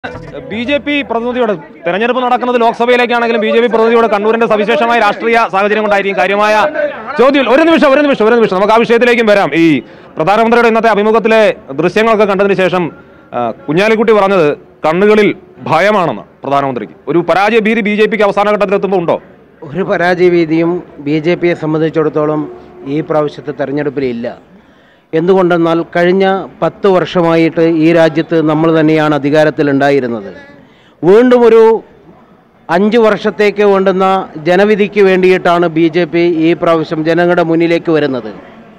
B J P പ്രതിനിധിയോട് തെരഞ്ഞെടുപ്പ് നടക്കുന്നത് ലോക്സഭയിലേക്കാണെങ്കിലും ബി ജെ പി പ്രതിനിധിയോട് കണ്ണൂരിന്റെ സവിശേഷമായ രാഷ്ട്രീയ സാഹചര്യം കൊണ്ടായിരിക്കും കാര്യമായ ചോദ്യം ഒരു നിമിഷം ഒരു നിമിഷം ഒരു നിമിഷം നമുക്ക് ആ വിഷയത്തിലേക്കും വരാം ഈ പ്രധാനമന്ത്രിയുടെ ഇന്നത്തെ അഭിമുഖത്തിലെ ദൃശ്യങ്ങളൊക്കെ കണ്ടതിന് ശേഷം ആ, കുഞ്ഞാലിക്കുട്ടി പറഞ്ഞത് കണ്ണുകളിൽ ഭയമാണെന്ന് പ്രധാനമന്ത്രിക്ക് ഒരു പരാജയ ഭീതി ബി ജെ പിക്ക് അവസാന ഘട്ടത്തിൽ എത്തുമ്പോൾ ഉണ്ടോ ഒരു പരാജയഭീതിയും ബി ജെ പിയെ സംബന്ധിച്ചിടത്തോളം ഈ പ്രാവശ്യത്തെ തെരഞ്ഞെടുപ്പിലില്ല എന്തുകൊണ്ടെന്നാൽ കഴിഞ്ഞ പത്ത് വർഷമായിട്ട് ഈ രാജ്യത്ത് നമ്മൾ തന്നെയാണ് അധികാരത്തിലുണ്ടായിരുന്നത് വീണ്ടും ഒരു അഞ്ച് വർഷത്തേക്ക് വേണ്ടുന്ന ജനവിധിക്ക് വേണ്ടിയിട്ടാണ് ബി ജെ പി ഈ പ്രാവശ്യം ജനങ്ങളുടെ മുന്നിലേക്ക് വരുന്നത്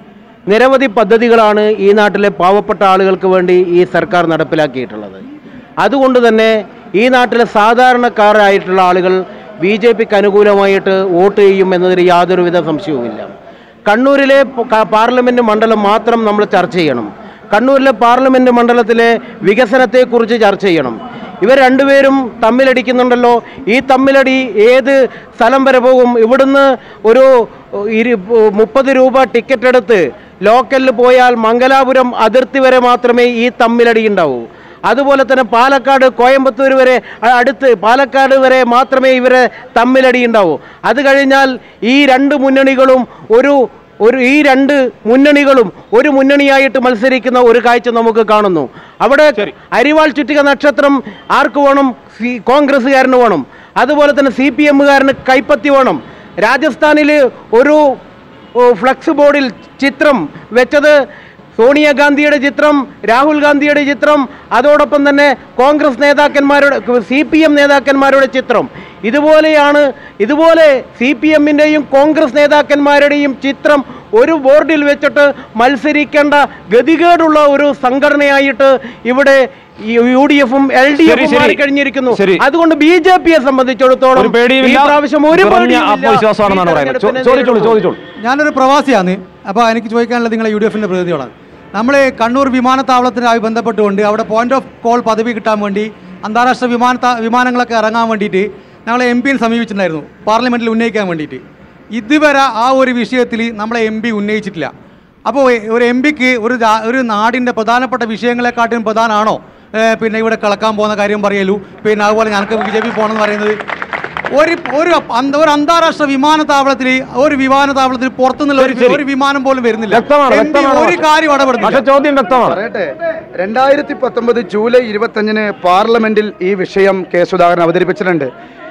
നിരവധി പദ്ധതികളാണ് ഈ നാട്ടിലെ പാവപ്പെട്ട ആളുകൾക്ക് വേണ്ടി ഈ സർക്കാർ നടപ്പിലാക്കിയിട്ടുള്ളത് അതുകൊണ്ട് തന്നെ ഈ നാട്ടിലെ സാധാരണക്കാരായിട്ടുള്ള ആളുകൾ ബി ജെ പിക്ക് അനുകൂലമായിട്ട് വോട്ട് ചെയ്യും എന്നതിൽ യാതൊരുവിധ സംശയവുമില്ല കണ്ണൂരിലെ പ- ക- പാർലമെൻറ്റ് മണ്ഡലം മാത്രം നമ്മൾ ചർച്ച ചെയ്യണം കണ്ണൂരിലെ പാർലമെൻറ്റ് മണ്ഡലത്തിലെ വികസനത്തെക്കുറിച്ച് ചർച്ച ചെയ്യണം ഇവർ രണ്ടുപേരും തമ്മിലടിക്കുന്നുണ്ടല്ലോ ഈ തമ്മിലടി ഏത് സ്ഥലം വരെ പോകും ഇവിടുന്ന് ഒരു ഇരു മുപ്പത് രൂപ ടിക്കറ്റ് എടുത്ത് ലോക്കലിൽ പോയാൽ മംഗലാപുരം അതിർത്തി വരെ മാത്രമേ ഈ തമ്മിലടി ഉണ്ടാവൂ അതുപോലെ തന്നെ പാലക്കാട് കോയമ്പത്തൂർ വരെ അ- അടുത്ത് പാലക്കാട് വരെ മാത്രമേ ഇവരെ തമ്മിലടി ഉണ്ടാവൂ അത് കഴിഞ്ഞാൽ ഈ രണ്ട് മുന്നണികളും ഒരു ഒരു ഈ രണ്ട് മുന്നണികളും ഒരു മുന്നണിയായിട്ട് മത്സരിക്കുന്ന ഒരു കാഴ്ച നമുക്ക് കാണുന്നു അവിടെ അരിവാൾ ചുറ്റിക നക്ഷത്രം ആർക്ക് വേണം സി കോൺഗ്രസ്സുകാരന് വേണം അതുപോലെ തന്നെ സി പി എമ്മുകാരന് കൈപ്പത്തി വേണം രാജസ്ഥാനിൽ ഒരു ഓ, ഫ്ലക്സ് ബോർഡിൽ ചിത്രം വെച്ചത് സോണിയാഗാന്ധിയുടെ ചിത്രം രാഹുൽ ഗാന്ധിയുടെ ചിത്രം അതോടൊപ്പം തന്നെ കോൺഗ്രസ് നേതാക്കന്മാരുടെ സി പി എം നേതാക്കന്മാരുടെ ചിത്രം ഇതുപോലെയാണ് ഇതുപോലെ സി പി എമ്മിൻ്റെയും കോൺഗ്രസ് നേതാക്കന്മാരുടെയും ചിത്രം ഒരു ബോർഡിൽ വെച്ചിട്ട് മത്സരിക്കേണ്ട ഗതികേടുള്ള ഒരു സംഘടനയായിട്ട് ഇവിടെ യു ഡി എഫും എൽ ഡി ശരി, എഫും ശരി. കഴിഞ്ഞിരിക്കുന്നു ശരി. അതുകൊണ്ട് ബി ജെ പിയെ സംബന്ധിച്ചിടത്തോളം ഒരു പേടിയുമില്ല ഈ പ്രാവശ്യം ഒരു കുറഞ്ഞ പേടിയുമില്ല. ആത്മവിശ്വാസമാണെന്നാണ് ഈ പറയുന്നത് ചോ- തെരഞ്ഞെടുപ്പിനെ ചോദിച്ചോളൂ നേരിടുന്നു. ചോദിച്ചോളൂ ഞാനൊരു പ്രവാസിയാണ് അപ്പോൾ എനിക്ക് ചോദിക്കാനുള്ളത് നിങ്ങളെ യു ഡി എഫിൻ്റെ പ്രതിനിധികളാണ് നമ്മൾ കണ്ണൂർ വിമാനത്താവളത്തിനായി ബന്ധപ്പെട്ടുകൊണ്ട് അവിടെ പോയിന്റ് ഓഫ് കോൾ പദവി കിട്ടാൻ വേണ്ടി അന്താരാഷ്ട്ര വിമാനത്താ വിമാനങ്ങളൊക്കെ ഇറങ്ങാൻ വേണ്ടിയിട്ട് ഞങ്ങൾ എം പിയെ സമീപിച്ചിട്ടുണ്ടായിരുന്നു പാർലമെൻറ്റിൽ ഉന്നയിക്കാൻ വേണ്ടിയിട്ട് ഇതുവരെ ആ ഒരു വിഷയത്തിൽ നമ്മളെ എം പി ഉന്നയിച്ചിട്ടില്ല അപ്പോൾ ഒരു എം പിക്ക് ഒരു രാ- ഒരു നാടിൻ്റെ പ്രധാനപ്പെട്ട വിഷയങ്ങളെക്കാട്ടിലും പ്രധാനമാണോ ഏഹ് പിന്നെ ഇവിടെ കളക്കാൻ പോകുന്ന കാര്യം പറയലു പിന്നെ അതുപോലെ ഞങ്ങൾക്ക് ബി ജെ പി പോകണമെന്ന് പറയുന്നത് ഒരു ഒരു അന്ത- ഒരു അന്താരാഷ്ട്ര വിമാനത്താവളത്തിൽ ഒരു വിമാനത്താവളത്തിൽ പുറത്തുനിന്നുള്ള ഒരു ശരി, ശരി. ഒരു വിമാനം പോലും വരുന്നില്ല വ്യക്തമാണ്, എം പി വ്യക്തമാണ് ഒരു പക്ഷേ. കാര്യം ഇടപെടുന്നില്ല പക്ഷെ ചോദ്യം വ്യക്തമാണ് പറയട്ടെ രണ്ടായിരത്തി പത്തൊമ്പത് ജൂലൈ ഇരുപത്തഞ്ചിന് പാർലമെന്റിൽ ഈ വിഷയം കെ സുധാകരൻ അവതരിപ്പിച്ചിട്ടുണ്ട്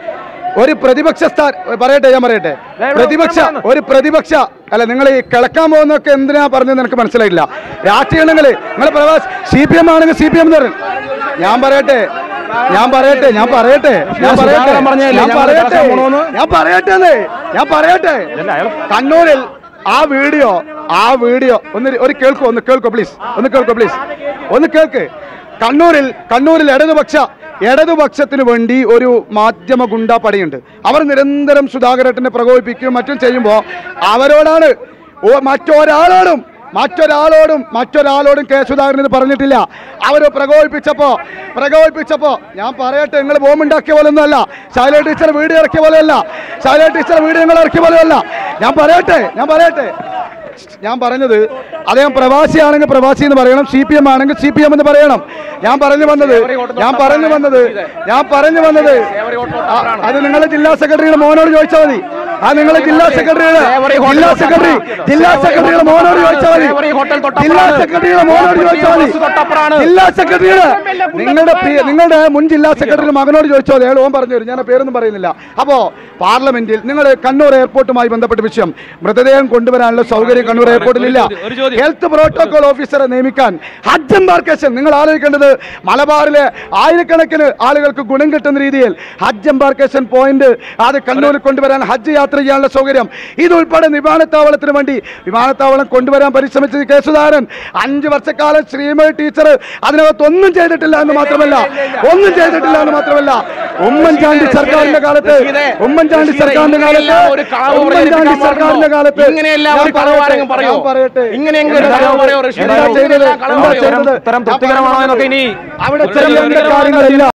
ഒരു പ്രതിപക്ഷ സ്ഥാ പറയട്ടെ ഞാൻ പറയട്ടെ ദേ ഇവിടെ പ്രതിപക്ഷ ഉത്തരം പറയുന്നു. ഒരു പ്രതിപക്ഷ അല്ല നിങ്ങൾ ഈ കിളക്കാൻ പോകുന്നൊക്കെ എന്തിനാ പറഞ്ഞത് എനിക്ക് മനസ്സിലായില്ല രാഷ്ട്രീയങ്ങൾ നിങ്ങൾ പ്രവാസ് സി പി എം ആണെങ്കിൽ സി പി എം എന്ന് പറയും ഞാൻ പറയട്ടെ ഞാൻ പറയട്ടെ ഞാൻ പറയട്ടെ ഞാൻ പറയട്ടെ സുധാകരൻ പറഞ്ഞതല്ലേ, ഞാൻ ഞങ്ങൾ പറയട്ടെ കിളക്കാൻ പോണോന്ന്? ഞാൻ പറയട്ടെ ഞാൻ പറയട്ടെ അല്ല, അയാൾ- കണ്ണൂരിൽ ആ വീഡിയോ ആ വീഡിയോ ഒന്ന് ഒരു കേൾക്കൂ ഒന്ന് കേൾക്കൂ പ്ലീസ് ഒന്ന് കേൾക്കൂ പ്ലീസ് ഒന്ന് കേൾക്ക് കണ്ണൂരിൽ കണ്ണൂരിൽ ഇടതുപക്ഷ ഇടതുപക്ഷത്തിന് വേണ്ടി ഒരു മാധ്യമ ഗുണ്ടാ പടയുണ്ട് അവർ നിരന്തരം സുധാകരേട്ടനെ പ്രകോപിപ്പിക്കുകയും മറ്റും ചെയ്യുമ്പോൾ അവരോടാണ് ഓ മറ്റൊരാളോടും മറ്റൊരാളോടും മറ്റൊരാളോടും കെ സുധാകരൻ ഇത് പറഞ്ഞിട്ടില്ല അവർ പ്രകോപിപ്പിച്ചപ്പോ പ്രകോപിപ്പിച്ചപ്പോ ഞാൻ പറയട്ടെ നിങ്ങൾ ബോംബുണ്ടാക്കിയ പോലൊന്നും അല്ല ശൈല ടീച്ചർ വീഡിയോ ഇറക്കിയ പോലെയല്ല ശൈല ടീച്ചർ വീഡിയോ നിങ്ങൾ ഇറക്കിയ പോലെയല്ല ഞാൻ പറയട്ടെ ഞാൻ പറയട്ടെ ഞാൻ പറഞ്ഞത് അദ്ദേഹം പ്രവാസിയാണെങ്കിൽ പ്രവാസി എന്ന് പറയണം സി പി എം ആണെങ്കിൽ സി പി എം എന്ന് പറയണം ഞാൻ പറഞ്ഞു വന്നത് ഞാൻ പറഞ്ഞു വന്നത് ഞാൻ പറഞ്ഞു വന്നത് ആ, അത് നിങ്ങളെ ജില്ലാ സെക്രട്ടറിയുടെ മോനോട് ചോദിച്ചാൽ മതി ആ നിങ്ങളെ ജില്ലാ സെക്രട്ടറിയുടെ ജില്ലാ സെക്രട്ടറി ജില്ലാ സെക്രട്ടറിയുടെ മോനോട് ചോദിച്ചാൽ മതി ജില്ലാ സെക്രട്ടറിയുടെ മോനോട് ചോദിച്ചാൽ മതി ജില്ലാ സെക്രട്ടറിയുടെ നിങ്ങളുടെ പി- നിങ്ങളുടെ മുൻ ജില്ലാ സെക്രട്ടറിയുടെ മകനോട് ചോദിച്ചോ അയാൾ ഓൻ പറഞ്ഞു തരും ഞാൻ ആ പേരൊന്നും പറയുന്നില്ല അപ്പോ പാർലമെന്റിൽ നിങ്ങൾ കണ്ണൂർ എയർപോർട്ടുമായി ബന്ധപ്പെട്ട വിഷയം മൃതദേഹം കൊണ്ടുവരാനുള്ള സൗകര്യം കണ്ണൂർ എയർപോർട്ടിൽ ഇല്ല ഒരു ചോദ്യം. ഹെൽത്ത് പ്രോട്ടോകോൾ ഓഫീസറെ നിയമിക്കാൻ ഹജ്ജ് എംബാർക്കേഷൻ നിങ്ങൾ ആലോചിക്കേണ്ടത് മലബാറിലെ ആയിരക്കണക്കിന് ആളുകൾക്ക് ഗുണം കിട്ടുന്ന രീതിയിൽ ഹജ്ജ് എംബാർക്കേഷൻ പോയിന്റ് അത് കണ്ണൂരിൽ കൊണ്ടുവരാൻ ഹജ്ജ് യാത്ര ചെയ്യാനുള്ള സൗകര്യം ഇതുൾപ്പെടെ വിമാനത്താവളത്തിന് വേണ്ടി വിമാനത്താവളം കൊണ്ടുവരാൻ പരിശ്രമിച്ചത് കെ സുധാകരൻ അഞ്ച് വർഷക്കാലം ശ്രീമതി ടീച്ചർ അതിനകത്ത് ഒന്നും ചെയ്തിട്ടില്ല എന്ന് മാത്രമല്ല ഒന്നും ചെയ്തിട്ടില്ല എന്ന് മാത്രമല്ല ഉമ്മൻചാണ്ടി സർക്കാരിന്റെ കാലത്ത് ഉമ്മൻചാണ്ടി സർക്കാരിന്റെ കാലത്ത് ഉമ്മൻചാണ്ടി സർക്കാരിന്റെ കാലത്ത് ഇങ്ങനെയെല്ലാം ഞാൻ ഒരു കളവ് പറയട്ടെ, ആരെങ്കിലും പറയോ? ഞാൻ പറയട്ടെ ഇങ്ങനെയെങ്കിലും ഒരു എന്താ കളവ് പറയോ, റഷീദ്? എന്താ ചെയ്തത് ഇങ്ങനെയെല്ലാം കളവ് എന്താ പറയോ? ചെയ്തത് ഇത്തരം തൃപ്തികരമാണോ എന്നൊക്കെ ഇനി അവിടെ ചെയ്യേണ്ട കാര്യങ്ങളില്ല